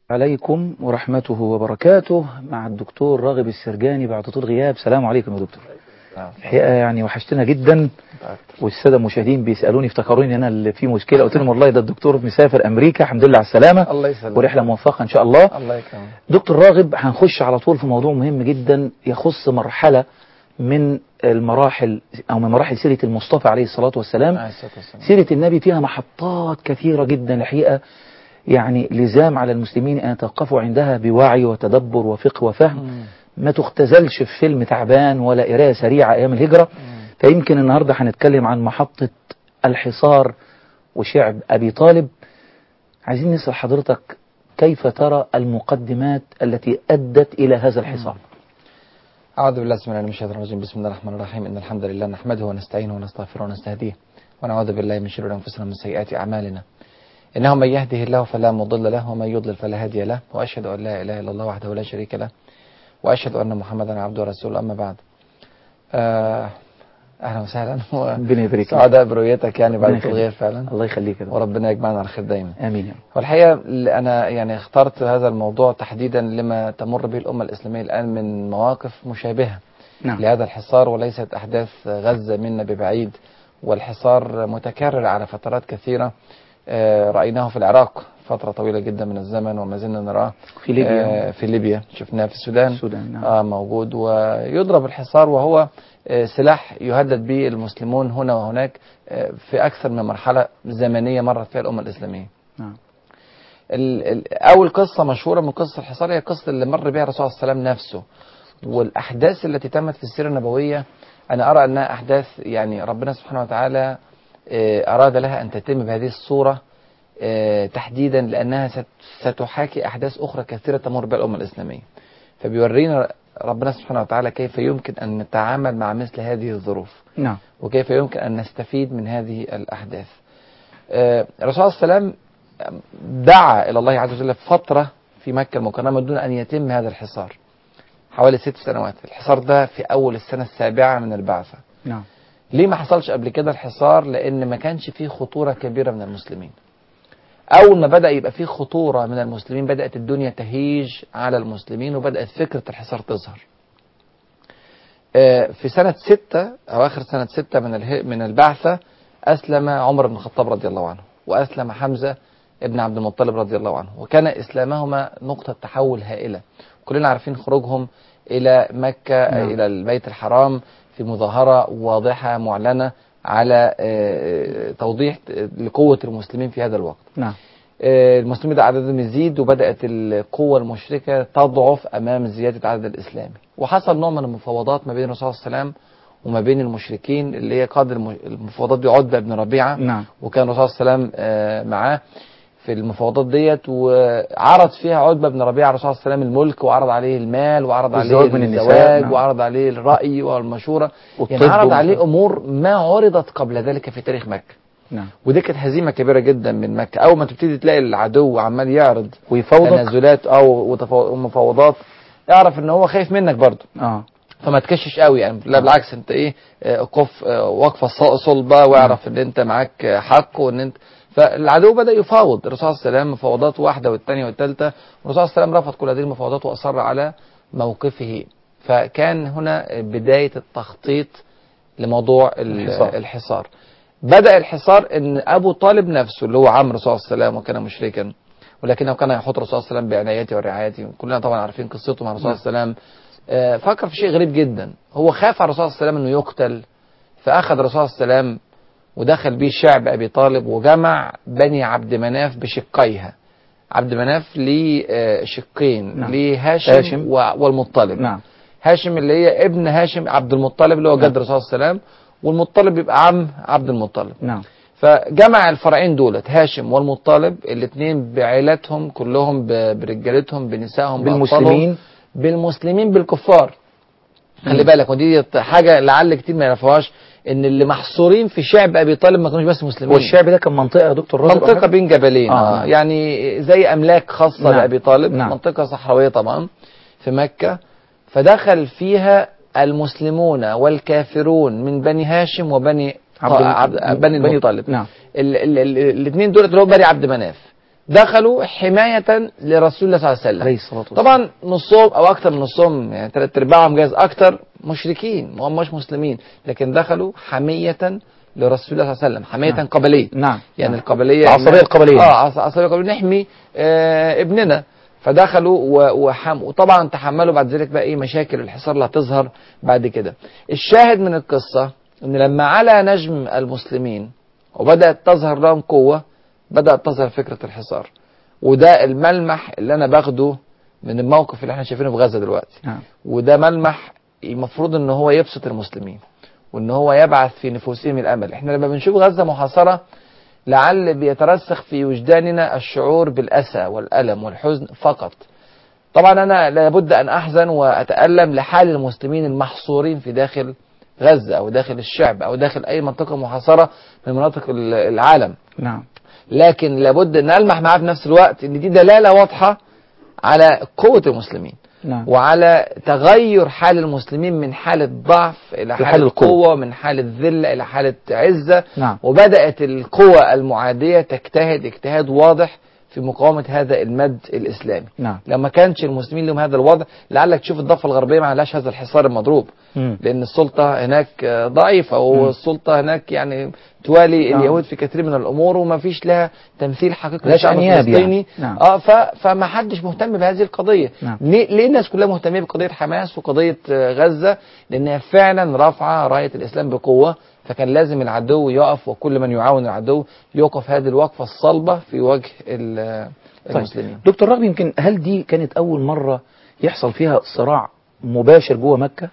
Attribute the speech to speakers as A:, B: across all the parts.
A: عليكم ورحمته وبركاته مع الدكتور راغب السرجاني بعد طول غياب سلام عليكم يا دكتور الحقيقة يعني وحشتنا جدا والسادة المشاهدين بيسألوني افتكروني أنا اللي في مشكلة قلت لهم والله ده الدكتور مسافر أمريكا الحمد لله على السلامة
B: الله يسلمك
A: ورحلة موفقة إن شاء الله
B: الله يكرمك
A: دكتور راغب هنخش على طول في موضوع مهم جدا يخص مرحلة من المراحل أو من مراحل سيرة المصطفى عليه الصلاة والسلام
B: عليه الصلاة والسلام.
A: سيرة النبي فيها محطات كثيرة جدا الحقيقة يعني لزام على المسلمين أن يتوقفوا عندها بوعي وتدبر وفقه وفهم ما تختزلش في فيلم تعبان ولا قرايه سريعة أيام الهجرة فيمكن النهاردة هنتكلم عن محطة الحصار وشعب أبي طالب عايزين نسأل حضرتك كيف ترى المقدمات التي أدت إلى هذا الحصار
B: أعوذ بالله بسم الله من الشيطان الرجيم بسم الله الرحمن الرحيم إن الحمد لله نحمده ونستعينه ونستغفره ونستهديه ونعوذ بالله من شرور أنفسنا ومن سيئات أعمالنا إنه من يهده الله فلا مضل له ومن يضلل فلا هادي له وأشهد أن لا إله إلا الله وحده لا شريك له وأشهد أن محمدا عبده ورسوله أما بعد آه أهلا وسهلا
A: ربنا يبارك فيك.
B: سعداء برؤيتك يعني بعد
A: ربنا
B: كل
A: يخليك.
B: غير فعلا
A: الله يخليك يا دكتور.
B: وربنا يجمعنا على خير دايما
A: آمين يا رب.
B: والحقيقة اللي أنا يعني اخترت هذا الموضوع تحديدا لما تمر به الأمة الإسلامية الآن من مواقف مشابهة
A: نعم
B: لهذا الحصار وليست أحداث غزة منا ببعيد والحصار متكرر على فترات كثيرة آه، رأيناه في العراق فترة طويلة جدا من الزمن وما زلنا نراه
A: في ليبيا
B: آه، في ليبيا شفناه في السودان
A: السودان نعم
B: آه موجود ويضرب الحصار وهو آه، سلاح يهدد به المسلمون هنا وهناك آه، في أكثر من مرحلة زمنية مرت فيها الأمة الإسلامية
A: نعم
B: ال- ال- أول قصة مشهورة من قصة الحصار هي قصة اللي مر بها الرسول صلى الله عليه وسلم نفسه والأحداث التي تمت في السيرة النبوية أنا أرى أنها أحداث يعني ربنا سبحانه وتعالى آه، أراد لها أن تتم بهذه الصورة آه، تحديدا لأنها ست- ستحاكي أحداث أخرى كثيرة تمر بها الأمة الإسلامية فبيورينا ربنا سبحانه وتعالى كيف يمكن أن نتعامل مع مثل هذه الظروف
A: نعم
B: وكيف يمكن أن نستفيد من هذه الأحداث آه، الرسول صلى الله عليه وسلم دعا إلى الله عز وجل فترة في مكة المكرمة دون أن يتم هذا الحصار حوالي ست سنوات الحصار ده في أول السنة السابعة من البعثة
A: نعم
B: ليه ما حصلش قبل كده الحصار لأن ما كانش فيه خطورة كبيرة من المسلمين أول ما بدأ يبقى فيه خطورة من المسلمين بدأت الدنيا تهيج على المسلمين وبدأت فكرة الحصار تظهر آه، في سنة ستة أو آخر سنة ستة من اله- من البعثة أسلم عمر بن الخطاب رضي الله عنه وأسلم حمزة ابن عبد المطلب رضي الله عنه وكان إسلامهما نقطة تحول هائلة كلنا عارفين خروجهم إلى مكة
A: نعم.
B: إلى البيت الحرام في مظاهرة واضحة معلنة على آه، توضيح لقوة المسلمين في هذا الوقت
A: نعم
B: آه، المسلمين ده عددهم يزيد وبدأت القوة المشركة تضعف أمام زيادة عدد الإسلامي وحصل نوع من المفاوضات ما بين الرسول صلى الله عليه وسلم وما بين المشركين اللي هي قاد الم- المفاوضات دي عتبة بن ربيعة
A: نعم
B: وكان الرسول صلى الله عليه وسلم آه، معاه في المفاوضات ديت وعرض فيها عتبة بن ربيعة الرسول صلى الله عليه وسلم الملك وعرض عليه المال وعرض عليه
A: والزواج من النساء،
B: الزواج
A: نعم.
B: وعرض عليه الرأي والمشورة يعني
A: والطب
B: عرض
A: ومش
B: عليه
A: عارف.
B: أمور ما عرضت قبل ذلك في تاريخ مكة
A: نعم
B: ودي كانت هزيمه كبيره جدا من مكه اول ما تبتدي تلاقي العدو عمال يعرض
A: ويفوضك
B: تنازلات او وتفا- ومفاوضات اعرف ان هو خايف منك برضه
A: اه
B: فما تكشش قوي يعني لا بالعكس انت ايه آه، قف آه، وقفه ص- صلبه واعرف ان انت معاك آه، حق وان انت فالعدو بدا يفاوض الرسول صلى الله عليه وسلم مفاوضات واحده والثانيه والثالثه والرسول صلى الله عليه وسلم رفض كل هذه المفاوضات واصر على موقفه فكان هنا بدايه التخطيط لموضوع ال-
A: الحصار.
B: الحصار بدأ الحصار ان ابو طالب نفسه اللي هو عمرو صلى الله عليه وسلم وكان مشركا ولكنه كان يحط الرسول صلى الله عليه وسلم بعنايته ورعايته كلنا طبعا عارفين قصته مع الرسول صلى الله عليه وسلم آه، فكر في شيء غريب جدا هو خاف على الرسول صلى الله عليه وسلم انه يقتل فاخذ الرسول صلى الله عليه وسلم ودخل به شعب ابي طالب وجمع بني عبد مناف بشقيها عبد مناف ليه آه، شقين
A: نعم.
B: ليه هاشم,
A: هاشم.
B: و- والمطلب
A: نعم
B: هاشم اللي هي ابن هاشم عبد المطلب اللي هو
A: نعم.
B: جد الرسول صلى الله عليه وسلم والمطلب بيبقى عم عبد المطلب
A: نعم
B: فجمع الفرعين دولت هاشم والمطلب الاثنين بعيلتهم كلهم ب- برجالتهم بنسائهم بأطفالهم،
A: بالمسلمين
B: بالمسلمين بالكفار خلي بالك ودي حاجه لعل كتير ما يعرفوهاش ان اللي محصورين في شعب ابي طالب ما كانوش بس مسلمين
A: والشعب ده كان منطقة يا دكتور رازق
B: منطقه
A: أحمد؟
B: بين جبلين
A: آه.
B: آه. يعني زي املاك خاصه
A: نعم.
B: لابي طالب
A: نعم.
B: منطقه صحراويه طبعا في مكه فدخل فيها المسلمون والكافرون من بني هاشم وبني
A: عبد الم-
B: عبد بني المطلب
A: نعم
B: الاثنين دول اللي هو بني عبد مناف دخلوا حمايه لرسول الله صلى الله عليه وسلم
A: عليه الصلاة والسلام
B: طبعا نصهم او اكثر من نصهم يعني ثلاث ارباعهم جايز اكثر مشركين ما هماش مسلمين لكن دخلوا حميه لرسول الله صلى الله عليه وسلم حميه
A: نعم.
B: قبليه
A: نعم
B: يعني
A: نعم.
B: القبليه
A: العصبية القبلية.
B: اه عص- عصبيه قبليه نحمي آه ابننا فدخلوا و- وحم وطبعا تحملوا بعد ذلك بقى ايه مشاكل الحصار اللي هتظهر بعد كده الشاهد من القصه ان لما على نجم المسلمين وبدات تظهر لهم قوه بدات تظهر فكره الحصار وده الملمح اللي انا باخده من الموقف اللي احنا شايفينه في غزه دلوقتي
A: نعم
B: وده ملمح المفروض ان هو يبسط المسلمين وان هو يبعث في نفوسهم الامل احنا لما بنشوف غزه محاصره لعل بيترسخ في وجداننا الشعور بالاسى والالم والحزن فقط طبعا انا لابد ان احزن واتالم لحال المسلمين المحصورين في داخل غزه او داخل الشعب او داخل اي منطقه محاصره من مناطق ال- العالم
A: نعم
B: لكن لابد ان نلمح معاه في نفس الوقت ان دي دلاله واضحه على قوه المسلمين
A: نعم
B: وعلى تغير حال المسلمين من حالة ضعف إلى
A: لحال
B: حالة
A: القوة.
B: قوة من حالة ذلة إلى حالة عزة
A: نعم
B: وبدأت القوى المعادية تجتهد اجتهاد واضح في مقاومة هذا المد الإسلامي
A: نعم
B: لما كانش المسلمين لهم هذا الوضع لعلك تشوف الضفة الغربية ما عندهاش هذا الحصار المضروب
A: مم.
B: لأن السلطة هناك آه، ضعيفة والسلطة هناك يعني توالي
A: نعم.
B: اليهود في كثير من الأمور وما فيش لها تمثيل حقيقي
A: ملهاش
B: للشعب
A: أنياب
B: الفلسطيني
A: يعني. نعم.
B: اه ف... فما حدش مهتم بهذه القضيه
A: نعم.
B: ليه ليه الناس كلها مهتميه بقضيه حماس وقضيه آه، غزه لانها فعلا رافعه رايه الاسلام بقوه فكان لازم العدو يقف وكل من يعاون العدو يوقف هذه الوقفه الصلبه في وجه ال- آه،
A: طيب.
B: المسلمين
A: دكتور رغم يمكن هل دي كانت أول مرة يحصل فيها صراع مباشر جوه مكة؟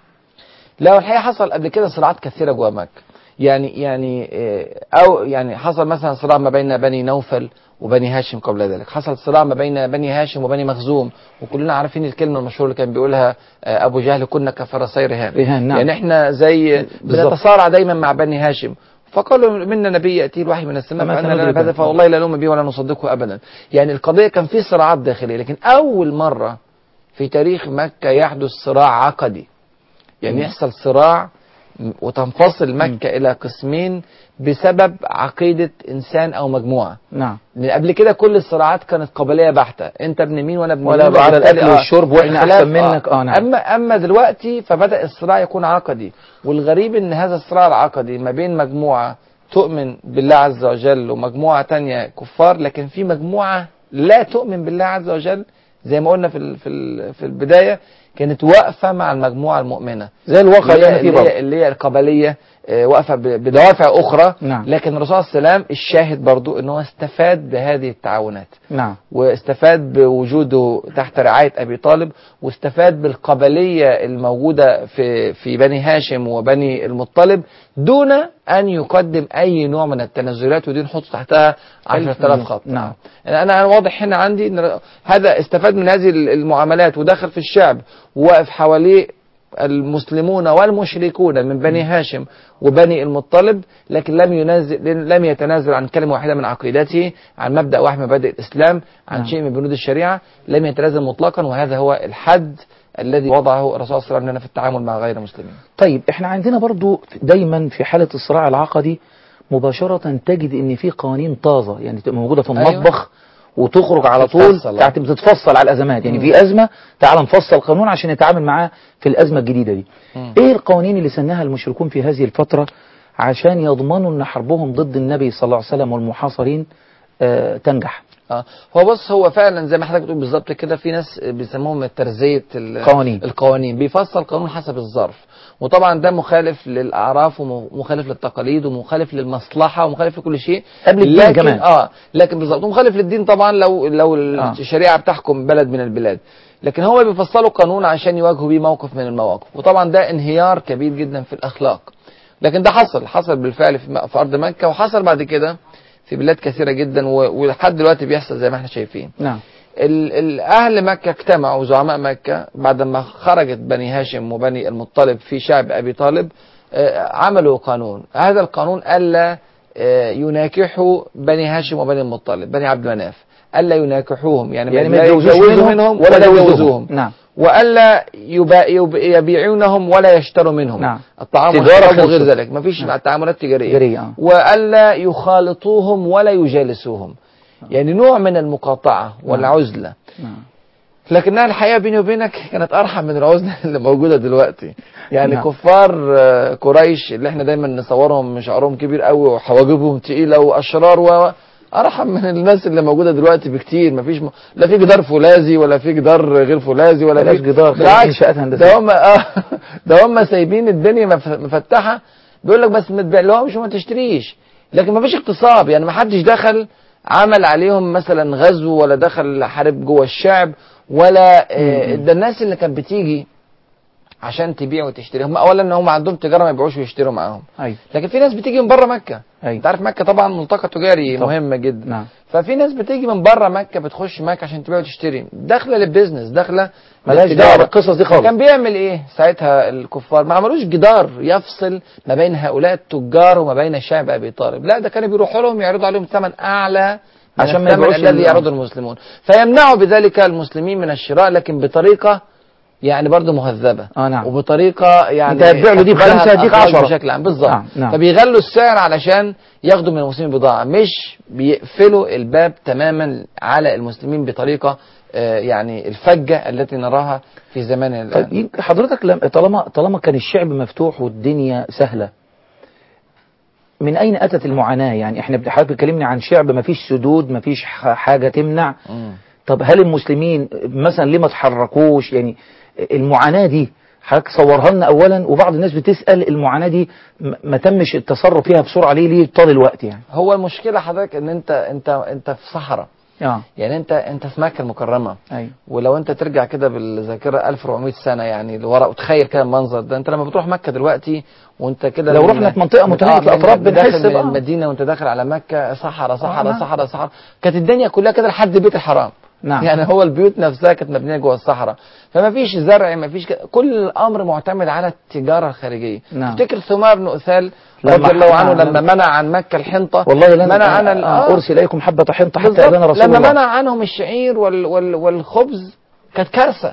B: لا والحقيقه حصل قبل كده صراعات كثيره جوه مكه يعني يعني آه، او يعني حصل مثلا صراع ما بين بني نوفل وبني هاشم قبل ذلك حصل صراع ما بين بني هاشم وبني مخزوم وكلنا عارفين الكلمه المشهوره اللي كان بيقولها آه، ابو جهل كنا كفرسي رهان
A: رهان نعم
B: يعني احنا زي
A: بالظبط.
B: بنتصارع دايما مع بني هاشم فقالوا منا نبي ياتيه الوحي من السماء
A: فما
B: فانا
A: كان
B: لا
A: يدرك
B: هذا
A: ذلك.
B: فوالله لا نؤمن به ولا نصدقه ابدا يعني القضيه كان في صراعات داخليه لكن اول مره في تاريخ مكه يحدث صراع عقدي يعني
A: مم.
B: يحصل صراع م- وتنفصل مكة إلى قسمين بسبب عقيدة إنسان أو مجموعة
A: نعم
B: لأن قبل كده كل الصراعات كانت قبلية بحتة أنت ابن مين وأنا ابن
A: ولا
B: مين
A: على
B: وبالتالي
A: الأكل والشرب وإحنا
B: الخلاف-
A: أحسن منك آه نعم
B: أما أما دلوقتي فبدأ الصراع يكون عقدي والغريب إن هذا الصراع العقدي ما بين مجموعة تؤمن بالله عز وجل ومجموعة تانية كفار لكن في مجموعة لا تؤمن بالله عز وجل زي ما قلنا في ال- في ال- في البداية كانت واقفة مع المجموعة المؤمنة
A: زي الواقع اللي
B: اللي هي,
A: احنا فيه
B: اللي هي,
A: برضه
B: اللي هي القبلية آه، واقفة ب- بدوافع أخرى
A: نعم
B: لكن الرسول صلى الله عليه وسلم الشاهد برضو أنه استفاد بهذه التعاونات
A: نعم
B: واستفاد بوجوده تحت رعاية أبي طالب واستفاد بالقبلية الموجودة في في بني هاشم وبني المطلب دون أن يقدم أي نوع من التنازلات ودي نحط تحتها 10000 خط
A: نعم
B: أنا أنا واضح هنا عندي إن هذا استفاد من هذه المعاملات ودخل في الشعب وواقف حواليه المسلمون والمشركون من بني هاشم وبني المطلب لكن لم ينازل لم يتنازل عن كلمه واحده من عقيدته عن مبدا واحد من مبادئ الاسلام عن
A: نعم.
B: شيء من بنود الشريعه لم يتنازل مطلقا وهذا هو الحد الذي وضعه الرسول صلى الله عليه وسلم لنا في التعامل مع غير المسلمين.
A: طيب احنا عندنا برضو دايما في حالة الصراع العقدي مباشرة تجد ان في قوانين طازة يعني تبقى موجودة في
B: أيوة.
A: المطبخ وتخرج على طول
B: تتفصل.
A: تعت- بتتفصل على الازمات يعني
B: مم.
A: في ازمة تعال نفصل قانون عشان نتعامل معاه في الازمة الجديدة دي ايه القوانين اللي سنها المشركون في هذه الفترة عشان يضمنوا ان حربهم ضد النبي صلى الله عليه وسلم والمحاصرين آه تنجح
B: اه هو بص هو فعلا زي ما حضرتك بتقول بالظبط كده في ناس بيسموهم ترزيه ال-
A: قوانين.
B: القوانين بيفصل قانون حسب الظرف وطبعا ده مخالف للاعراف ومخالف للتقاليد ومخالف للمصلحه ومخالف لكل شيء
A: قبل الدين
B: لكن
A: كمان.
B: اه لكن بالظبط ومخالف للدين طبعا لو لو
A: آه.
B: الشريعه بتحكم بلد من البلاد لكن هو بيفصلوا قانون عشان يواجهوا بيه موقف من المواقف وطبعا ده انهيار كبير جدا في الاخلاق لكن ده حصل حصل بالفعل في م- في ارض مكه وحصل بعد كده في بلاد كثيره جدا و- ولحد دلوقتي بيحصل زي ما احنا شايفين
A: نعم
B: ال- ال- أهل مكة اجتمعوا زعماء مكة بعدما خرجت بني هاشم وبني المطلب في شعب أبي طالب آه، عملوا قانون هذا القانون ألا آه، يناكحوا بني هاشم وبني المطلب بني عبد مناف ألا يناكحوهم يعني,
A: يعني ما
B: لا
A: يتجوزوش
B: يتجوزوا
A: منهم
B: ولا
A: ولا
B: يجوزوهم
A: يجوزوهم نعم
B: وألا يبا- يب- يبيعونهم ولا يشتروا منهم
A: نعم.
B: الطعام
A: تجارة
B: والشراب وغير
A: خلصت.
B: ذلك ما فيش
A: نعم.
B: تعاملات تجارية
A: تجارية، آه.
B: وألا يخالطوهم ولا يجالسوهم يعني نوع من المقاطعة والعزلة
A: نعم
B: لكنها الحقيقة بيني وبينك كانت أرحم من العزلة اللي موجودة دلوقتي يعني
A: نعم.
B: كفار آه، قريش اللي احنا دايما نصورهم شعرهم كبير قوي وحواجبهم تقيلة وأشرار و أرحم من الناس اللي موجودة دلوقتي بكتير مفيش م... لا في جدار فولاذي ولا في جدار غير فولاذي ولا
A: بلاش
B: في
A: جدار، خلي
B: بالعكس
A: إنشاءات هندسية.
B: ده هم آه ده هم سايبين الدنيا مف- مفتحة بيقول لك بس ما تبيعلهمش وما تشتريش لكن ما فيش اغتصاب يعني ما حدش دخل عمل عليهم مثلا غزو ولا دخل حارب جوه الشعب ولا آه، ده الناس اللي كانت بتيجي عشان تبيع وتشتري هم اولا ان هم عندهم تجاره ما يبيعوش ويشتروا معاهم
A: أيوة
B: لكن في ناس بتيجي من بره مكه
A: أيوة.
B: انت عارف مكه طبعا ملتقى تجاري
A: طبعا.
B: مهم جدا
A: نعم
B: ففي ناس بتيجي من بره مكه بتخش مكه عشان تبيع وتشتري داخله للبيزنس داخله
A: ملهاش
B: للتجارة.
A: دعوة بالقصص دي خالص.
B: كان بيعمل ايه ساعتها الكفار ما عملوش جدار يفصل ما بين هؤلاء التجار وما بين شعب ابي طالب لا ده كانوا بيروحوا لهم يعرضوا عليهم ثمن اعلى من
A: عشان ما
B: الثمن
A: يبيعوش
B: الذي
A: ال-
B: يعرضه المسلمون فيمنعوا بذلك المسلمين من الشراء لكن بطريقه يعني برضه مهذبه
A: آه نعم.
B: وبطريقه يعني
A: أنت هتبيع له دي
B: تقبلها
A: بخمسة، هديك
B: الأفراد
A: عشرة.
B: بشكل عام بالظبط
A: نعم، نعم.
B: فبيغلوا السعر علشان ياخدوا من المسلمين بضاعه مش بيقفلوا الباب تماما على المسلمين بطريقه آه، يعني الفجه التي نراها في زماننا الان
A: طيب يمكن حضرتك لم طالما طالما كان الشعب مفتوح والدنيا سهلة من أين أتت المعاناة يعني احنا حضرتك بتكلمني عن شعب ما فيش سدود ما فيش ح- حاجة تمنع
B: مم.
A: طب هل المسلمين مثلا ليه ما تحركوش يعني المعاناة دي حضرتك صورها لنا أولا وبعض الناس بتسأل المعاناة دي م- ما تمش التصرف فيها بسرعة ليه ليه طال الوقت يعني
B: هو المشكله حضرتك ان انت انت انت في صحراء
A: اه
B: يعني انت انت في مكه المكرمه
A: ايوه
B: ولو انت ترجع كده بالذاكره 1400 سنه يعني لورا وتخيل كده المنظر ده انت لما بتروح مكه دلوقتي وانت كده
A: لو
B: من-
A: رحنا في منطقة
B: من-
A: متناهية
B: آه، من-
A: الأطراف
B: من
A: بنحس
B: داخل من
A: بقى.
B: المدينه وانت داخل على مكه صحراء صحراء
A: نعم.
B: صحراء صحراء كانت الدنيا كلها كده لحد بيت الحرام
A: نعم
B: يعني هو البيوت نفسها كانت مبنيه جوه الصحراء فما فيش زرع ما فيش ك... كل الامر معتمد على التجاره الخارجيه
A: نعم.
B: تفتكر ثمار بن اثال
A: لما
B: رضي الله عنه
A: حكى-
B: لما منع عن مكه الحنطه
A: والله لن
B: منع عن ال-
A: آه،
B: آه.
A: أرسل إليكم حبة حنطة حتى
B: بالظبط.
A: أذن رسول
B: لما
A: الله
B: منع عنهم الشعير وال وال والخبز كانت كارثه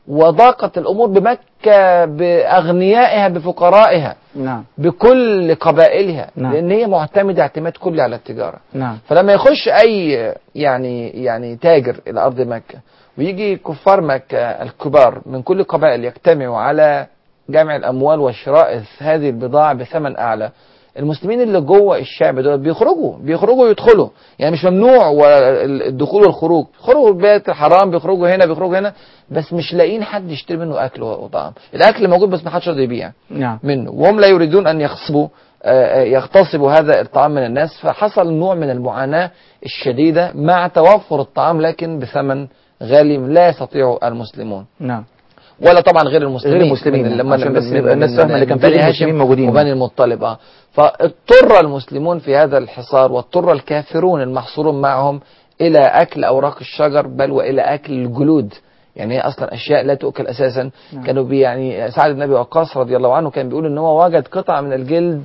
B: وضاقت الامور بمكه باغنيائها بفقرائها
A: نعم
B: بكل قبائلها
A: نعم.
B: لان هي معتمده اعتماد كلي على التجاره
A: نعم
B: فلما يخش اي يعني يعني تاجر الى ارض مكه ويجي كفار مكه الكبار من كل القبائل يجتمعوا على جمع الاموال وشراء هذه البضاعه بثمن اعلى المسلمين اللي جوه الشعب دول بيخرجوا بيخرجوا ويدخلوا يعني مش ممنوع ولا ال- الدخول والخروج يخرجوا بيت الحرام بيخرجوا هنا بيخرجوا هنا بس مش لاقيين حد يشتري منه اكل وطعام الاكل موجود بس ما حدش راضي يبيع
A: نعم
B: منه وهم لا يريدون أن يغصبوا آه، آه، يغتصبوا هذا الطعام من الناس فحصل نوع من المعاناة الشديدة مع توفر الطعام لكن بثمن غالي لا يستطيع المسلمون
A: نعم
B: ولا طبعا غير المسلمين
A: غير المسلمين،
B: من اللي-
A: عشان
B: من-
A: بس
B: من-
A: يبقى الناس
B: من-
A: فاهمة اللي كان
B: من
A: في
B: بني
A: المسلمين
B: هاشم
A: موجودين.
B: وبني المطلب اه فاضطر المسلمون في هذا الحصار واضطر الكافرون المحصورون معهم الى اكل اوراق الشجر بل والى اكل الجلود يعني هي اصلا اشياء لا تؤكل اساسا
A: نعم.
B: كانوا بي يعني سعد بن ابي وقاص رضي الله عنه كان بيقول ان هو وجد قطعه من الجلد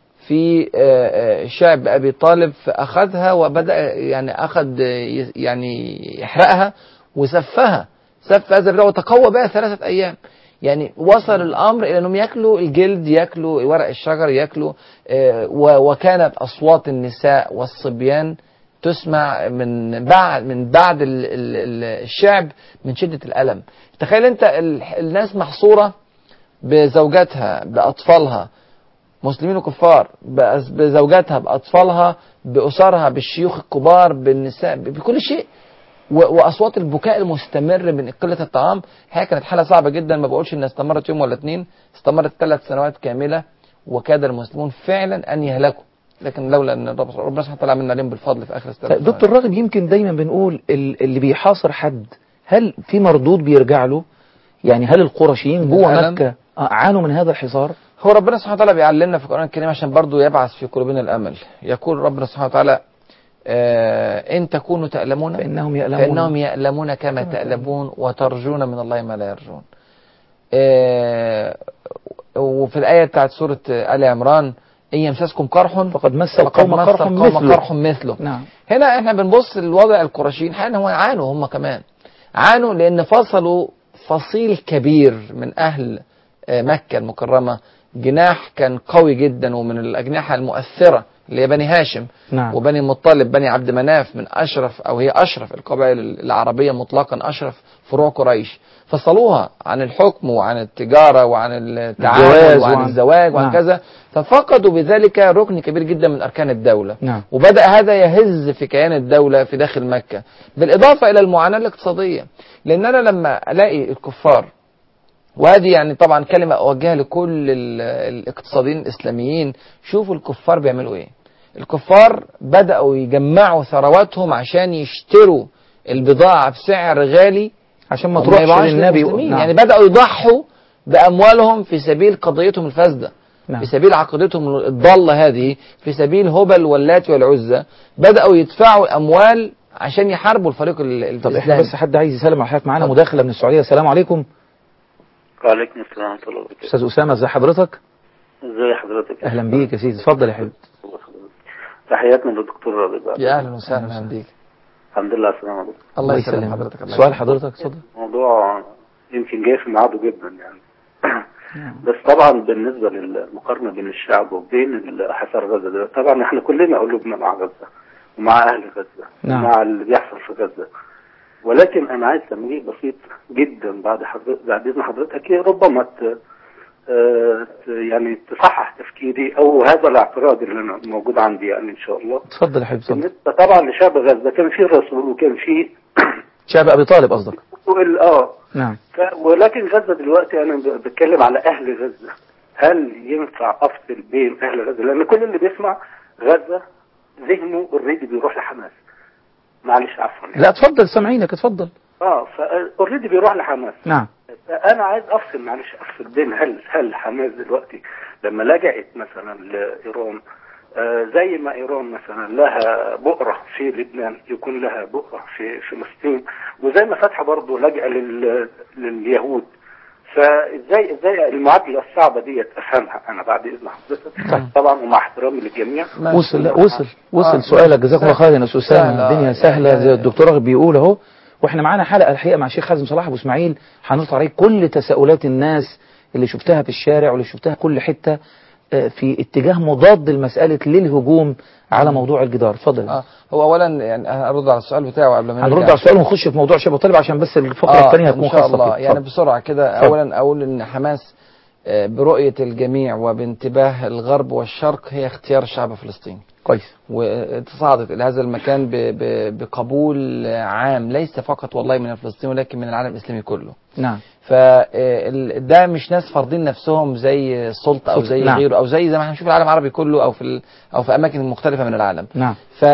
B: في آه، آه، شعب ابي طالب فاخذها وبدا يعني اخذ آه، ي- يعني يحرقها وسفها سف هذا البتاع وتقوى بها ثلاثه ايام يعني وصل الامر الى انهم ياكلوا الجلد ياكلوا ورق الشجر ياكلوا آه، و- وكانت اصوات النساء والصبيان تسمع من بعد من بعد ال- ال- ال- الشعب من شده الالم تخيل انت ال- الناس محصوره بزوجاتها باطفالها مسلمين وكفار بأس- بزوجاتها بأطفالها بأسرها بالشيوخ الكبار بالنساء ب- بكل شيء و- وأصوات البكاء المستمر من قلة الطعام هي كانت حالة صعبة جدا ما بقولش إنها استمرت يوم ولا اتنين استمرت ثلاث سنوات كاملة وكاد المسلمون فعلا أن يهلكوا لكن لولا أن رب- ربنا سبحانه وتعالى عملنا عليهم بالفضل في آخر الثلاث
A: طيب دكتور راغب يمكن دايما بنقول ال- اللي بيحاصر حد هل في مردود بيرجع له يعني هل القرشيين جوه
B: الألم؟
A: مكة آه، عانوا من هذا الحصار
B: هو ربنا سبحانه وتعالى بيعلمنا في القرآن الكريم عشان برضو يبعث في قلوبنا الأمل يقول ربنا سبحانه وتعالى آه إن تكونوا تألمون
A: فإنهم يألمون
B: فإنهم يألمون كما تألمون وترجون من الله ما لا يرجون آه وفي الآية بتاعت سورة آل عمران إن يمسسكم قرح
A: فقد مس
B: فقد
A: القوم
B: مس
A: قرح
B: القوم
A: مثله
B: قرح مثله
A: نعم
B: هنا احنا بنبص للوضع القرشيين حقيقة هو عانوا هم كمان عانوا لان فصلوا فصيل كبير من اهل آه، مكة المكرمة جناح كان قوي جدا ومن الاجنحة المؤثرة اللي هي بني هاشم
A: نعم
B: وبني المطلب بني عبد مناف من اشرف او هي اشرف القبائل العربيه مطلقا اشرف فروع قريش فصلوها عن الحكم وعن التجاره وعن التعامل
A: الجواز
B: وعن
A: وعن-
B: الزواج وعن
A: نعم.
B: كذا ففقدوا بذلك ركن كبير جدا من اركان الدوله
A: نعم
B: وبدأ هذا يهز في كيان الدولة في داخل مكة بالإضافة إلى المعاناة الاقتصادية لأن أنا لما ألاقي الكفار وهذه يعني طبعا كلمة أوجهها لكل ال- الاقتصاديين الإسلاميين شوفوا الكفار بيعملوا إيه الكفار بدأوا يجمعوا ثرواتهم عشان يشتروا البضاعة بسعر غالي
A: عشان ما
B: وما
A: تروحش
B: يبيعوهاش
A: للنبي
B: للمسلمين.
A: نعم.
B: يعني بدأوا يضحوا بأموالهم في سبيل قضيتهم الفاسدة
A: نعم.
B: في سبيل عقيدتهم الضالة هذه في سبيل هبل واللات والعزى بدأوا يدفعوا أموال عشان يحاربوا الفريق ال-
A: طب احنا
B: الإسلامي
A: بس حد عايز يسلم على حضرتك معانا
B: اتفضل.
A: مداخله من السعوديه السلام عليكم
C: وعليكم السلام ورحمة الله وبركاته
A: استاذ اسامه ازي حضرتك
C: ازي حضرتك
A: اهلا بيك يا سيدي اتفضل يا حبيبي
C: الله يخليك. تحياتنا للدكتور رضا
B: يا أهلا وسهلا أهلا بيك
C: الحمد لله على السلامة يا دكتور.
B: الله يسلم حضرتك الله
A: سؤال
B: يسلمك.
A: حضرتك اتفضل
C: موضوع يمكن جاي في ميعاده جدا يعني بس طبعا بالنسبة للمقارنة بين الشعب وبين ال- حصار غزة ده طبعا احنا كلنا قلوبنا مع غزة ومع أهل غزة
A: نعم.
C: ومع اللي بيحصل في غزة ولكن أنا عايز تمرين بسيط جدا بعد حضرتك بعد إذن حضرتك ربما ت... آه، ت- يعني تصحح تفكيري أو هذا الاعتراض اللي أنا موجود عندي يعني إن شاء الله
A: اتفضل يا حبيبي اتفضل
C: بالنسبة طبعا لشعب غزة كان في الرسول وكان في
A: شعب ابي طالب قصدك
C: وال- اه
A: نعم
C: ف- ولكن غزة دلوقتي أنا ب- بتكلم على أهل غزة هل ينفع أفصل بين أهل غزة لأن كل اللي بيسمع غزة ذهنه اوريدي بيروح لحماس معلش عفوا يعني.
A: لا اتفضل سامعينك اتفضل
C: اه فاوريدي بيروح لحماس
A: نعم
C: انا عايز افصل معلش افصل بين هل هل حماس دلوقتي لما لجأت مثلا لايران آه زي ما ايران مثلا لها بؤره في لبنان يكون لها بؤره في فلسطين وزي ما فتح برضه لجأ لل لليهود فازاي ازاي المعادله الصعبه ديت افهمها انا بعد اذن حضرتك طبعا ومع احترامي للجميع
B: ماشي.
A: وصل لا وصل وصل
B: آه،
A: سؤالك جزاكم الله
B: سهل.
A: خير يا استاذ
B: سهل،
A: اسامه
B: آه.
A: الدنيا سهله
B: يعني-
A: زي الدكتور راغب بيقول اهو واحنا معانا حلقه الحقيقه مع الشيخ حازم صلاح ابو اسماعيل هنرفع عليه كل تساؤلات الناس اللي شفتها في الشارع واللي شفتها في كل حته آه، في اتجاه مضاد لمساله للهجوم على موضوع الجدار اتفضل
B: آه هو أولا يعني هرد على السؤال بتاعه قبل ما
A: هنرد
B: نرجع.
A: على السؤال ونخش في موضوع شباب طالب عشان بس الفقره
B: آه
A: الثانيه هتكون
B: إن شاء
A: خاصه
B: الله
A: فيه.
B: يعني
A: اتفضل.
B: بسرعة كده
A: اتفضل.
B: أولا أقول إن حماس آه، برؤية الجميع وبانتباه الغرب والشرق هي اختيار الشعب الفلسطيني
A: كويس
B: وتصعدت إلى هذا المكان ب- ب- بقبول عام ليس فقط والله من الفلسطينيين ولكن من العالم الإسلامي كله
A: نعم
B: فده مش ناس فارضين نفسهم زي السلطة أو
A: سلطة،
B: زي
A: نعم.
B: غيره أو زي زي ما هنشوف العالم العربي كله أو في ال- أو في أماكن مختلفة من العالم
A: نعم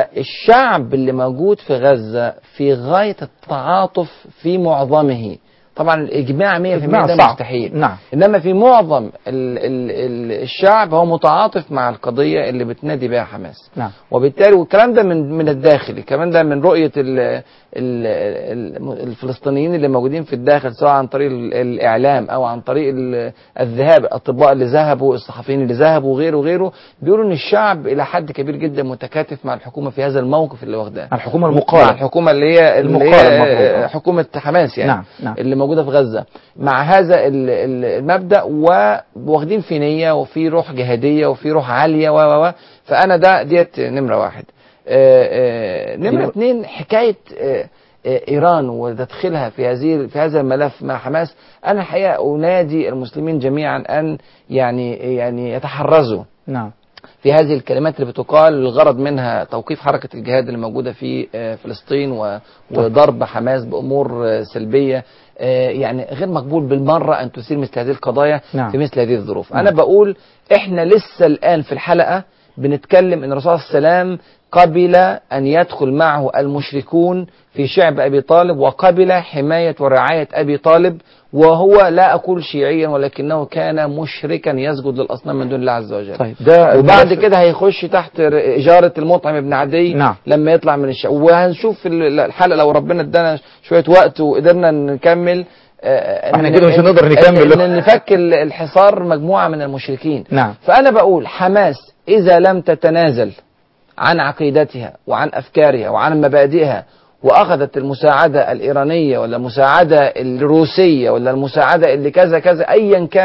B: فالشعب اللي موجود في غزة في غاية التعاطف في معظمه طبعا الإجماع 100%
A: إجماع
B: ده
A: صعب.
B: مستحيل
A: نعم
B: إنما في معظم ال ال ال الشعب هو متعاطف مع القضية اللي بتنادي بها حماس
A: نعم
B: وبالتالي والكلام ده من من الداخل الكلام ده من رؤية ال ال ال الفلسطينيين اللي موجودين في الداخل سواء عن طريق ال- الإعلام أو عن طريق ال- الذهاب الأطباء اللي ذهبوا الصحفيين اللي ذهبوا وغيره وغيره بيقولوا إن الشعب إلى حد كبير جدا متكاتف مع الحكومة في هذا الموقف اللي واخداه
A: الحكومة
B: مع
A: المقارنة
B: الحكومة اللي هي اللي
A: المقارنة المفروض.
B: هي حكومة حماس يعني
A: نعم نعم
B: اللي موجودة في غزة مع هذا ال- ال- المبدأ وواخدين في نية وفي روح جهادية وفي روح عالية و و و فأنا ده ديت نمرة واحد آه، آه، نمرة
A: دي-
B: اتنين حكاية آه، آه، إيران وتدخلها في هذه في هذا الملف مع حماس أنا الحقيقة أنادي المسلمين جميعا أن يعني يعني يتحرزوا
A: نعم
B: في هذه الكلمات اللي بتقال الغرض منها توقيف حركة الجهاد اللي موجودة في آه، فلسطين و- وضرب حماس بأمور آه، سلبية آه، يعني غير مقبول بالمرة أن تثير مثل هذه القضايا
A: نعم.
B: في مثل هذه الظروف
A: نعم.
B: أنا بقول إحنا لسه الآن في الحلقة بنتكلم أن الرسول صلى الله عليه وسلم قبل أن يدخل معه المشركون في شعب أبي طالب وقبل حماية ورعاية أبي طالب وهو لا أقول شيعيا ولكنه كان مشركا يسجد للأصنام من دون الله عز وجل
A: طيب ده
B: وبعد
A: الملف-
B: كده هيخش تحت ر- إجارة المطعم ابن عدي
A: نعم.
B: لما يطلع من الشعب وهنشوف في ال- الحلقة لو ربنا ادانا شوية وقت وقدرنا نكمل آه،
A: احنا
B: إن-
A: كده مش
B: إن-
A: هنقدر نكمل.
B: إن- إن نفك ال- الحصار مجموعة من المشركين
A: نعم
B: فأنا بقول حماس إذا لم تتنازل عن عقيدتها وعن أفكارها وعن مبادئها وأخذت المساعدة الإيرانية ولا المساعدة الروسية ولا المساعدة اللي كذا كذا أيا كانت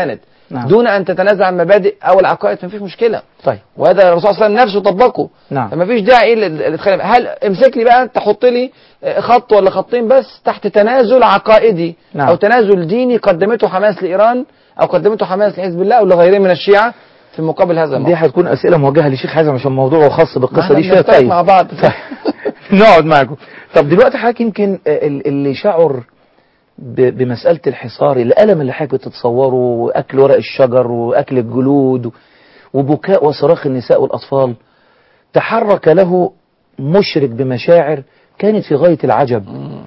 A: نعم.
B: دون ان تتنازع عن مبادئ او العقائد مفيش مشكله
A: طيب
B: وهذا الرسول صلى الله عليه وسلم نفسه طبقه
A: نعم.
B: فما فيش داعي للخلاف هل امسك لي بقى انت حط لي خط ولا خطين بس تحت تنازل عقائدي
A: نعم.
B: او تنازل ديني قدمته حماس لايران او قدمته حماس لحزب الله او لغيره من الشيعه في مقابل هذا
A: دي
B: الموقف
A: هتكون اسئله موجهه لشيخ حازم عشان موضوعه خاص بالقصه
B: احنا
A: دي شويه
B: بنختلف
A: طيب
B: مع بعض
A: نقعد معاكم طب دلوقتي حضرتك يمكن ال- اللي شعر ب- بمسألة الحصار الألم اللي حضرتك بتتصوره وأكل ورق الشجر وأكل الجلود وبكاء وصراخ النساء والأطفال تحرك له مشرك بمشاعر كانت في غاية العجب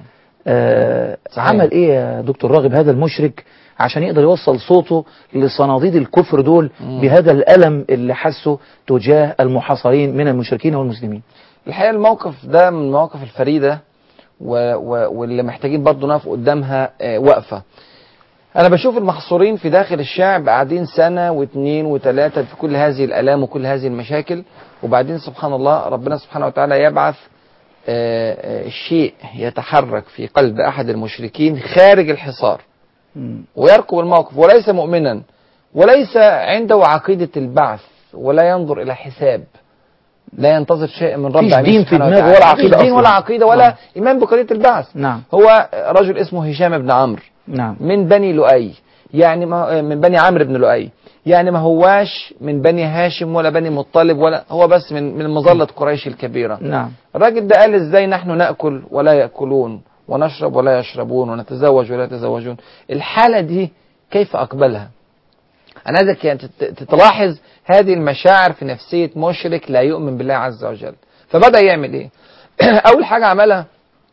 A: آه
B: صحيح.
A: عمل إيه يا دكتور راغب هذا المشرك عشان يقدر يوصل صوته لصناديد الكفر دول بهذا الألم اللي حسه تجاه المحاصرين من المشركين والمسلمين
B: الحقيقه الموقف ده من المواقف الفريده و... و... واللي محتاجين برضه نقف قدامها آه، وقفه انا بشوف المحصورين في داخل الشعب قاعدين سنه واثنين وثلاثه في كل هذه الالام وكل هذه المشاكل وبعدين سبحان الله ربنا سبحانه وتعالى يبعث آه، آه، شيء يتحرك في قلب احد المشركين خارج الحصار ويركب الموقف وليس مؤمنا وليس عنده عقيده البعث ولا ينظر الى حساب لا ينتظر شيء من رب
A: فيش
B: العالمين
A: دين في
B: سبحانه
A: دماغه
B: وتعالى.
A: ولا
B: مفيش
A: عقيدة
B: دين
A: أصلاً.
B: ولا عقيده ولا
A: نعم.
B: ايمان بقضيه البعث
A: نعم
B: هو رجل اسمه هشام بن عمرو
A: نعم
B: من بني لؤي يعني ما من بني عمرو بن لؤي يعني ما هواش من بني هاشم ولا بني مطلب ولا هو بس من من مظله قريش الكبيره
A: نعم
B: الراجل ده قال ازاي نحن ناكل ولا ياكلون ونشرب ولا يشربون ونتزوج ولا يتزوجون الحاله دي كيف اقبلها انا عايزك يعني تت- تتلاحظ هذه المشاعر في نفسيه مشرك لا يؤمن بالله عز وجل فبدا يعمل ايه اول حاجه عملها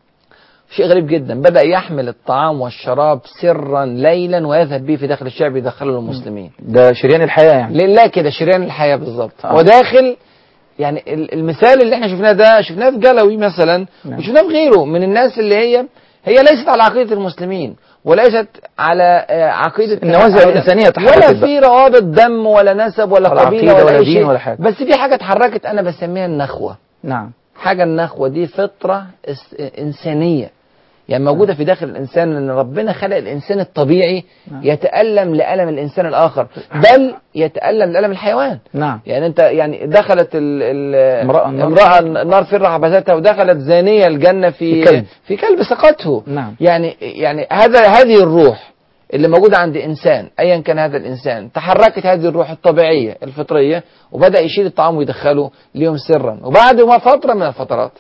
B: شيء غريب جدا بدا يحمل الطعام والشراب سرا ليلا ويذهب به في داخل الشعب يدخله للمسلمين
A: ده شريان الحياة يعني
B: لله كده شريان الحياه بالظبط
A: آه.
B: وداخل يعني ال- المثال اللي احنا شفناه ده شفناه في جلوي مثلا
A: نعم.
B: وشفناه في غيره من الناس اللي هي هي ليست على عقيده المسلمين وليست على آه، عقيده
A: النوازع الإنسانية تحركت
B: ولا
A: بقى.
B: في روابط دم ولا نسب ولا
A: ولا
B: قبيله
A: عقيدة
B: ولا,
A: ولا
B: أي
A: دين
B: شيء
A: ولا حاجة.
B: بس في حاجه اتحركت انا بسميها النخوه
A: نعم
B: حاجه النخوه دي فطره اس- انسانيه يعني موجوده في داخل الانسان ان ربنا خلق الانسان الطبيعي
A: نعم.
B: يتالم لالم الانسان الاخر بل يتالم لالم الحيوان
A: نعم
B: يعني انت يعني دخلت ال ال
A: امرأة النار.
B: امرأة النار في رحبتها ودخلت زانية الجنة في
A: في كلب.
B: في كلب سقته
A: نعم.
B: يعني يعني هذا هذه الروح اللي موجودة عند إنسان أيا كان هذا الإنسان تحركت هذه الروح الطبيعية الفطرية وبدأ يشيل الطعام ويدخله ليهم سرا وبعد ما فترة من الفترات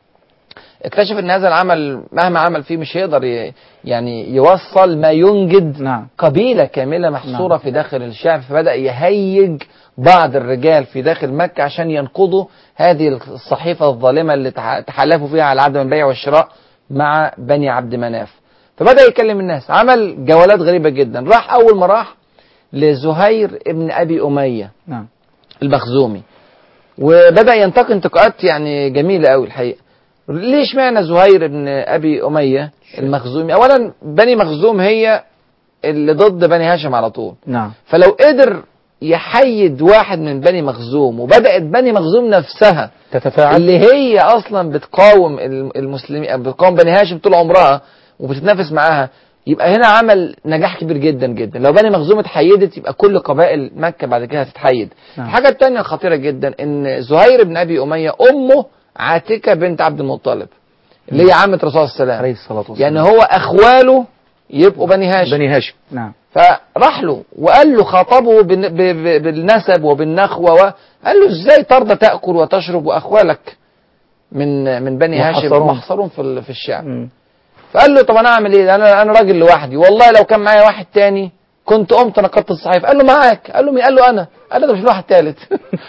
B: اكتشف ان هذا العمل مهما عمل فيه مش هيقدر ي- يعني يوصل ما ينجد
A: نعم
B: قبيلة كاملة محصورة
A: نعم.
B: في داخل الشعب فبدأ يهيج بعض الرجال في داخل مكة عشان ينقضوا هذه الصحيفة الظالمة اللي تح- تحالفوا فيها على عدم البيع والشراء مع بني عبد مناف فبدأ يكلم الناس عمل جولات غريبة جدا راح أول ما راح لزهير ابن أبي أمية
A: نعم
B: المخزومي وبدأ ينتقي انتقاءات يعني جميلة قوي الحقيقة ليش معنى زهير بن أبي أمية المخزومي أولا بني مخزوم هي اللي ضد بني هاشم على طول
A: نعم
B: فلو قدر يحيد واحد من بني مخزوم وبدأت بني مخزوم نفسها
A: تتفاعل
B: اللي هي أصلا بتقاوم الم- المسلمين بتقاوم بني هاشم طول عمرها وبتتنافس معاها يبقى هنا عمل نجاح كبير جدا جدا لو بني مخزوم اتحيدت يبقى كل قبائل مكة بعد كده هتتحيد
A: نعم.
B: الحاجة التانية الخطيرة جدا ان زهير بن ابي امية امه عاتكة بنت عبد المطلب اللي هي عمة رسول الله صلى الله عليه
A: عليه
B: وسلم
A: الصلاة والسلام
B: يعني هو اخواله يبقوا بني هاشم
A: بني هاشم نعم
B: فراح له وقال له خاطبه بن- ب- ب- بالنسب وبالنخوة وقال له ازاي ترضى تأكل وتشرب وأخوالك من من بني هاشم
A: محصرون.
B: محصرون في ال- في الشعب
A: مم.
B: فقال له طب انا اعمل ايه انا انا راجل لوحدي والله لو كان معايا واحد تاني كنت قمت نقضت الصحيفه قال له معاك قال له مين قال له انا قال له ده مش واحد تالت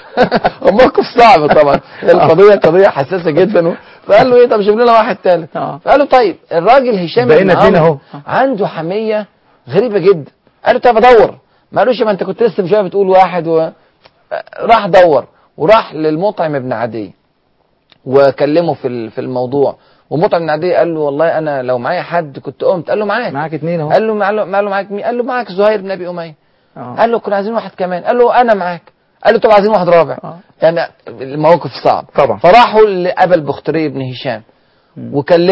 B: الموقف صعب طبعا القضيه قضيه حساسه جدا فقال له ايه طب شوف لنا واحد تالت
A: آه.
B: فقال له طيب الراجل هشام بن
A: بقينا اتنين
B: عمرو
A: اهو.
B: عنده حميه غريبه جدا قال له طب ادور ما قالوش ما انت كنت لسه من شويه بتقول واحد و... راح دور وراح للمطعم بن عدي وكلمه في ال- في الموضوع ومطعم بن عدي قال له والله انا لو معايا حد كنت قمت قال له معاك
A: معاك اتنين اهو
B: قال له قال له قال له معاك مين قال له معاك زهير بن ابي اميه
A: آه.
B: قال له كنا عايزين واحد كمان قال له انا معاك قال له طب عايزين واحد رابع
A: آه.
B: يعني الموقف صعب
A: طبعا
B: فراحوا لابا البختري بن هشام
A: مم.
B: وكلمه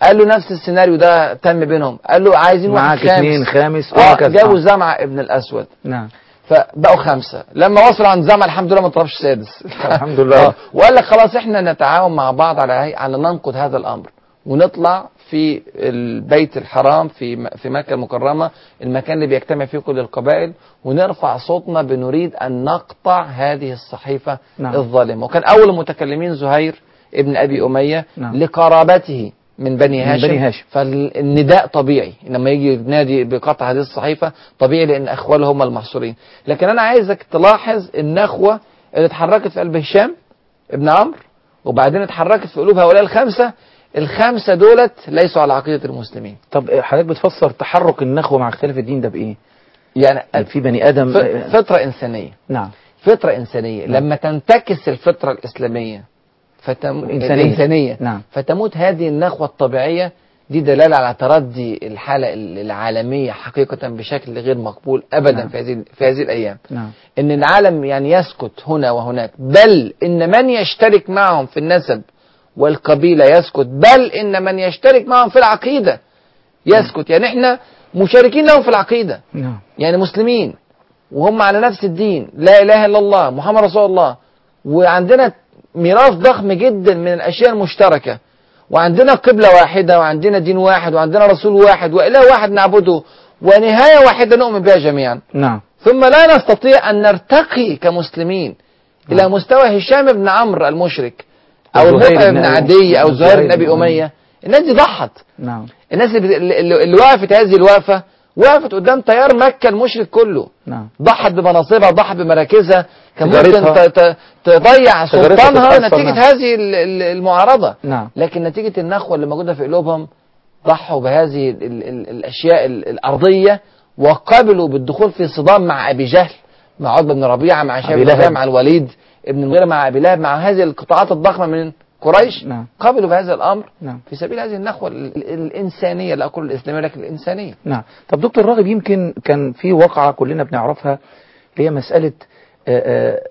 B: قال له نفس السيناريو ده تم بينهم قال له عايزين واحد
A: معاك
B: خامس
A: اثنين خامس
B: اه
A: وهكذا
B: جابوا
A: آه.
B: زمعة ابن الاسود
A: نعم
B: فبقوا خمسة لما وصلوا عند زمعة الحمد لله ما طلبش سادس
A: الحمد لله.
B: آه. وقال لك خلاص احنا نتعاون مع بعض على هي- على ننقض هذا الامر ونطلع في البيت الحرام في م- في مكة المكرمة المكان اللي بيجتمع فيه كل القبائل ونرفع صوتنا بنريد ان نقطع هذه الصحيفة
A: نعم.
B: الظالمة وكان اول المتكلمين زهير ابن ابي امية
A: نعم.
B: لقرابته من بني
A: من
B: هاشم,
A: بني هاشم.
B: فالنداء طبيعي لما يجي ينادي بقطع هذه الصحيفة طبيعي لأن أخواله هم المحصورين لكن أنا عايزك تلاحظ النخوة اللي اتحركت في قلب هشام ابن عمرو وبعدين اتحركت في قلوب هؤلاء الخمسة الخمسة دولت ليسوا على عقيدة المسلمين
A: طب حضرتك بتفسر تحرك النخوة مع اختلاف الدين ده بإيه؟
B: يعني
A: في بني آدم
B: ف- فطرة إنسانية
A: نعم
B: فطرة إنسانية لما تنتكس الفطرة الإسلامية فتم...
A: الإنسانية.
B: الإنسانية
A: نعم.
B: فتموت هذه النخوة الطبيعية دي دلالة على تردي الحالة العالمية حقيقة بشكل غير مقبول أبدا
A: نعم.
B: في هذه في هذه الأيام
A: نعم
B: إن العالم يعني يسكت هنا وهناك بل إن من يشترك معهم في النسب والقبيلة يسكت بل إن من يشترك معهم في العقيدة يسكت يعني إحنا مشاركين لهم في العقيدة
A: نعم
B: يعني مسلمين وهم على نفس الدين لا اله الا الله محمد رسول الله وعندنا ميراث ضخم جدا من الاشياء المشتركه وعندنا قبله واحده وعندنا دين واحد وعندنا رسول واحد واله واحد نعبده ونهايه واحده نؤمن بها جميعا
A: نعم
B: ثم لا نستطيع ان نرتقي كمسلمين الى مستوى هشام بن عمرو المشرك او
A: وزهير
B: المطعم
A: بن
B: بن
A: أبي-
B: عدي او زهير بن
A: وزهير
B: ابي
A: بن-
B: اميه الناس دي ضحت
A: نعم
B: الناس اللي, اللي, اللي وقفت هذه الوقفه وقفت قدام تيار مكه المشرك كله
A: نعم
B: ضحت بمناصبها ضحت بمراكزها كان
A: تجارتها.
B: ممكن ت- ت- تضيع
A: تجارتها
B: سلطانها
A: تتأثر،
B: نتيجة
A: نعم.
B: هذه ال- ال- المعارضة
A: نعم
B: لكن نتيجة النخوة اللي موجودة في قلوبهم ضحوا بهذه ال ال ال الأشياء ال- الأرضية وقبلوا بالدخول في صدام مع أبي جهل مع عتبة بن ربيعة مع شيبة
A: أبي
B: بن
A: لهب.
B: ربيعة مع الوليد ابن المغيرة مع أبي لهب مع هذه القطاعات الضخمة من قريش
A: نعم.
B: قبلوا بهذا الأمر
A: نعم
B: في سبيل هذه النخوة ال- ال- الإنسانية لا أقول الإسلامية لكن الإنسانية
A: نعم طب دكتور راغب يمكن كان في واقعة كلنا بنعرفها هي مسألة آه، آه،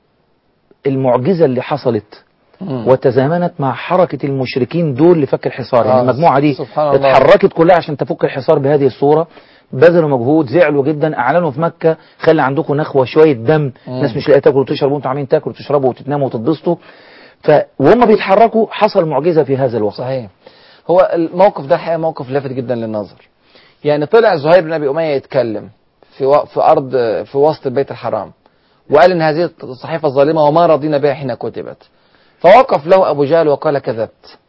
A: المعجزة اللي حصلت وتزامنت مع حركة المشركين دول لفك الحصار يعني
B: آه،
A: المجموعة دي
B: سبحان الله.
A: اتحركت كلها عشان تفك الحصار بهذه الصورة بذلوا مجهود زعلوا جدا اعلنوا في مكة خلي عندكم نخوة شوية دم الناس مش لاقيه تاكل وتشرب وانتم عاملين تاكلوا وتشربوا وتتناموا وتتبسطوا ف وهم بيتحركوا حصل معجزة في هذا الوقت
B: صحيح هو الموقف ده الحقيقه موقف لافت جدا للنظر يعني طلع زهير بن ابي اميه يتكلم في و... في ارض في وسط البيت الحرام وقال ان هذه الصحيفه ظالمه وما رضينا بها حين كتبت فوقف له ابو جهل وقال كذبت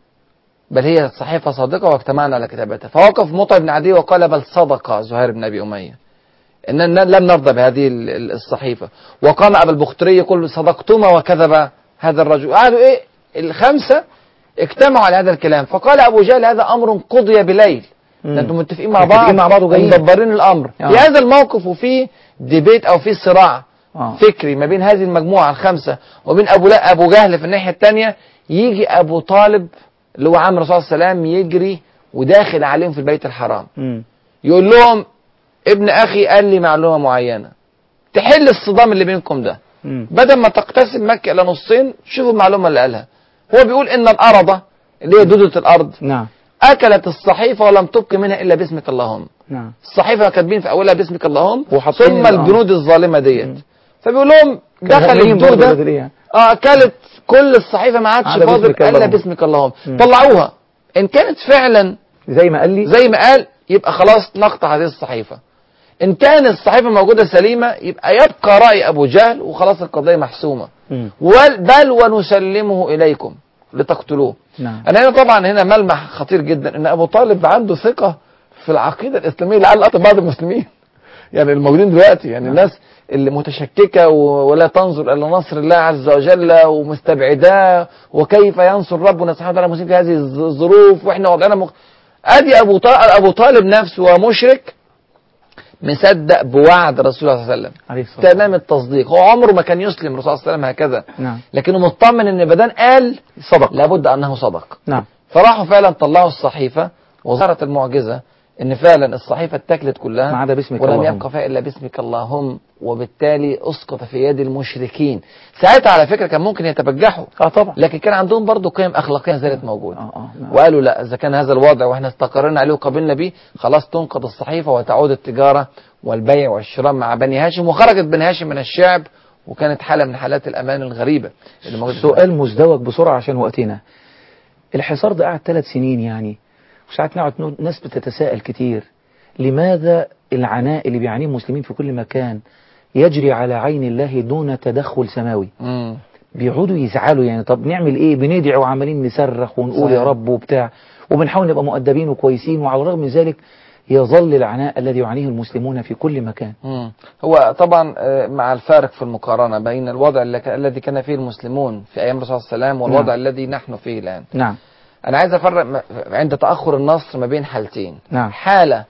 B: بل هي صحيفه صادقه واجتمعنا على كتابتها فوقف مطعم بن عدي وقال بل صدق زهير بن ابي اميه اننا لم نرضى بهذه ال- ال- الصحيفه وقام ابا البختري يقول صدقتما وكذب هذا الرجل قالوا ايه الخمسه اجتمعوا على هذا الكلام فقال ابو جهل هذا امر قضي بليل
A: مم.
B: ده انتم متفقين مع
A: متفقين
B: بعض
A: مع بعض وجايين.
B: ومدبرين الامر
A: آه.
B: في هذا الموقف وفي ديبيت او في صراع
A: آه.
B: فكري ما بين هذه المجموعه الخمسه وبين ابو لا ابو جهل في الناحيه الثانيه يجي ابو طالب اللي هو عم الرسول صلى الله عليه وسلم يجري وداخل عليهم في البيت الحرام
A: مم.
B: يقول لهم ابن اخي قال لي معلومه معينه تحل الصدام اللي بينكم ده
A: مم.
B: بدل ما تقتسم مكه الى نصين شوفوا المعلومه اللي قالها هو بيقول ان الارض اللي هي دودة الارض
A: نعم
B: اكلت الصحيفه ولم تبق منها الا باسمك اللهم
A: نعم
B: الصحيفه كاتبين في اولها باسمك اللهم
A: وحاطين
B: ثم
A: ال-
B: الجنود الظالمه ديت فبيقول لهم دخل
A: مؤمنين برضه
B: الدوده
A: بدري يعني.
B: اه اكلت كل الصحيفه ما عادش
A: عدا
B: فاضل
A: باسمك
B: الا
A: اللهم.
B: باسمك اللهم
A: مم.
B: طلعوها ان كانت فعلا
A: زي ما قال لي
B: زي ما قال يبقى خلاص نقطع هذه الصحيفة إن كان الصحيفة موجودة سليمة يبقى يبقى رأي أبو جهل وخلاص القضية محسومة
A: مم.
B: ول- بل ونسلمه إليكم لتقتلوه
A: نعم
B: أنا هنا طبعا هنا ملمح خطير جدا إن أبو طالب عنده ثقة في العقيدة الإسلامية لعل قتل بعض المسلمين يعني الموجودين دلوقتي يعني الناس اللي متشككة و- ولا تنظر إلى نصر الله عز وجل ومستبعداه وكيف ينصر ربنا سبحانه وتعالى المسلمين في هذه الظ- الظروف وإحنا وضعنا مخ... أدي أبو طالب, أبو طالب نفسه ومشرك مصدق بوعد الرسول صلى الله عليه وسلم
A: عليه الصلاة والسلام.
B: تمام التصديق هو عمره ما كان يسلم الرسول صلى الله عليه وسلم هكذا
A: نعم
B: لكنه مطمن ان بدان قال
A: صدق
B: لابد انه صدق
A: نعم
B: فراحوا فعلا طلعوا الصحيفة وظهرت المعجزة ان فعلا الصحيفه اتاكلت كلها
A: ما عدا باسمك
B: ولم
A: اللهم.
B: يبقى فيها الا باسمك اللهم وبالتالي اسقط في يد المشركين ساعتها على فكره كان ممكن يتبجحوا
A: اه طبعا
B: لكن كان عندهم برضو قيم اخلاقيه ما زالت موجوده
A: اه اه نعم.
B: وقالوا لا اذا كان هذا الوضع واحنا استقرينا عليه وقبلنا به خلاص تنقض الصحيفه وتعود التجاره والبيع والشراء مع بني هاشم وخرجت بني هاشم من الشعب وكانت حاله من حالات الامان الغريبه اللي موجوده في
A: سؤال مزدوج بسرعة عشان وقتنا الحصار ده قعد ثلاث سنين يعني وساعات نقعد نقول- ناس بتتساءل كتير لماذا العناء اللي بيعانيه المسلمين في كل مكان يجري على عين الله دون تدخل سماوي
B: مم.
A: بيقعدوا يزعلوا يعني طب نعمل ايه بندعي وعمالين نصرخ ونقول
B: صحيح.
A: يا رب وبتاع وبنحاول نبقى مؤدبين وكويسين وعلى الرغم من ذلك يظل العناء الذي يعانيه المسلمون في كل مكان
B: مم. هو طبعا آه، مع الفارق في المقارنه بين الوضع اللي ك- الذي كان فيه المسلمون في ايام الرسول صلى الله عليه وسلم والوضع
A: نعم.
B: الذي نحن فيه الان
A: نعم
B: انا عايز افرق م- عند تاخر النصر ما بين حالتين
A: نعم
B: حالة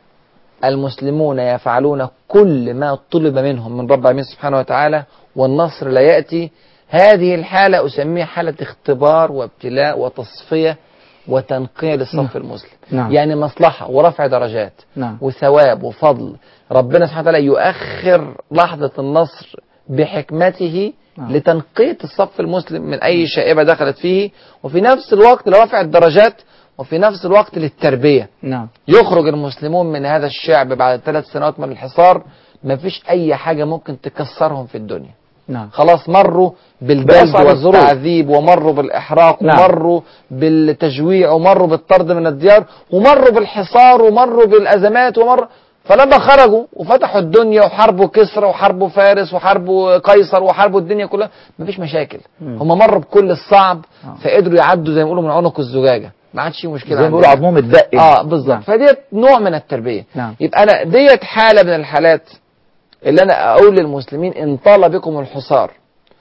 B: المسلمون يفعلون كل ما طلب منهم من رب العالمين سبحانه وتعالى والنصر لا يأتي هذه الحالة أسميها حالة اختبار وابتلاء وتصفية وتنقية للصف المسلم
A: نعم.
B: يعني مصلحة ورفع درجات
A: نعم
B: وثواب وفضل ربنا سبحانه وتعالى يؤخر لحظة النصر بحكمته
A: نعم.
B: لتنقية الصف المسلم من أي شائبة دخلت فيه وفي نفس الوقت لرفع الدرجات وفي نفس الوقت للتربية
A: نعم
B: يخرج المسلمون من هذا الشعب بعد ثلاث سنوات من الحصار ما فيش أي حاجة ممكن تكسرهم في الدنيا
A: نعم
B: خلاص مروا بالبلد
A: بأصعب الظروف.
B: والتعذيب ومروا بالإحراق
A: نعم.
B: ومروا بالتجويع ومروا بالطرد من الديار ومروا بالحصار ومروا بالأزمات ومروا فلما خرجوا وفتحوا الدنيا وحاربوا كسرى وحاربوا فارس وحاربوا قيصر وحاربوا الدنيا كلها مفيش مشاكل
A: مم.
B: هم مروا بكل الصعب
A: آه.
B: فقدروا يعدوا زي ما بيقولوا من عنق الزجاجة ما عادش فيه مشكلة
A: زي ما بيقولوا
B: عندنا.
A: عظمهم الدق
B: اه بالظبط فديت نوع من التربيه
A: نعم.
B: يبقى انا ديت حاله من الحالات اللي انا اقول للمسلمين ان طال بكم الحصار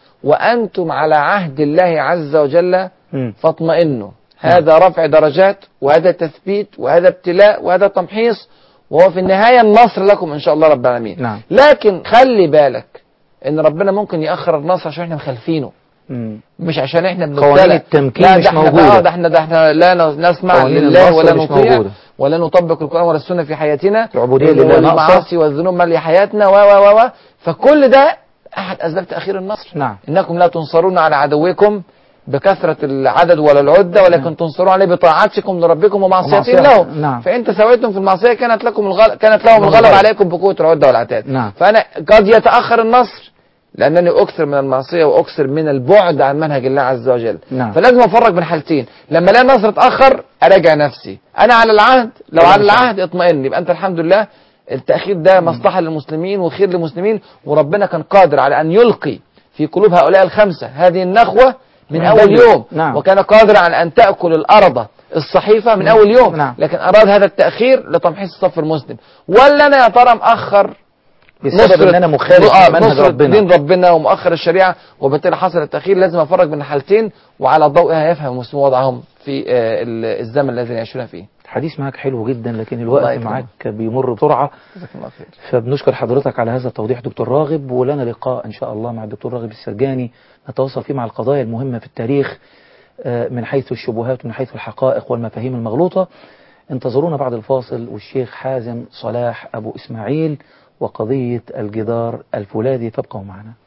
B: وانتم على عهد الله عز وجل
A: مم.
B: فاطمئنوا هذا رفع درجات وهذا تثبيت وهذا ابتلاء وهذا تمحيص وهو في النهايه النصر لكم ان شاء الله رب العالمين
A: نعم.
B: لكن خلي بالك ان ربنا ممكن ياخر النصر عشان احنا مخالفينه
A: مم.
B: مش عشان احنا بنبتلى
A: قوانين التمكين
B: لا
A: مش
B: ده احنا
A: موجودة.
B: بقى- ده احنا ده احنا لا ن- نسمع
A: قوانين
B: لله
A: النصر
B: ولا
A: مش
B: نطيع
A: موجودة.
B: ولا نطبق القرآن ولا السنة في حياتنا
A: العبودية لله ناقصة.
B: والمعاصي والذنوب مالية حياتنا و و و و فكل ده أحد أسباب تأخير النصر
A: نعم
B: إنكم لا تنصرون على عدوكم بكثرة العدد ولا العدة ولكن تنصرون عليه بطاعتكم لربكم ومعصيتهم
A: ومعصية-
B: له
A: نعم.
B: فإن تسويتم في المعصية كانت لكم الغل... كانت لهم الغلب
A: الغلبة.
B: عليكم بقوة العدة والعتاد
A: نعم.
B: فأنا قد يتأخر النصر لأنني أكثر من المعصية وأكثر من البعد عن منهج الله عز وجل
A: نعم.
B: فلازم أفرق بين حالتين لما الاقي النصر اتأخر أراجع نفسي أنا على العهد لو
A: كلام
B: على
A: صح.
B: العهد اطمئن يبقى أنت الحمد لله التأخير ده مصلحة للمسلمين وخير للمسلمين وربنا كان قادر على أن يلقي في قلوب هؤلاء الخمسة هذه النخوة من
A: من
B: أول
A: بدري.
B: يوم
A: نعم.
B: وكان قادرا على أن تأكل الأرض الصحيفة من أول يوم
A: نعم.
B: لكن أراد هذا التأخير لتمحيص الصف المسلم ولا أنا يا ترى مأخر
A: بسبب
B: نصرة-
A: ان انا مخالف
B: آه،
A: لمنهج
B: نصرة
A: ربنا
B: دين ربنا ومؤخر الشريعة وبالتالي حصل التأخير لازم أفرق بين الحالتين وعلى ضوئها يفهم المسلمون وضعهم في آه، ال- الزمن الذي يعيشون فيه
A: الحديث معك حلو جدا لكن
B: الله
A: الوقت
B: يكرمك.
A: معك بيمر بسرعة
B: جزاك الله خير
A: فبنشكر حضرتك على هذا التوضيح دكتور راغب ولنا لقاء إن شاء الله مع الدكتور راغب السرجاني نتواصل فيه مع القضايا المهمة في التاريخ آه، من حيث الشبهات ومن حيث الحقائق والمفاهيم المغلوطة انتظرونا بعد الفاصل والشيخ حازم صلاح أبو إسماعيل وقضية الجدار الفولاذي فابقوا معنا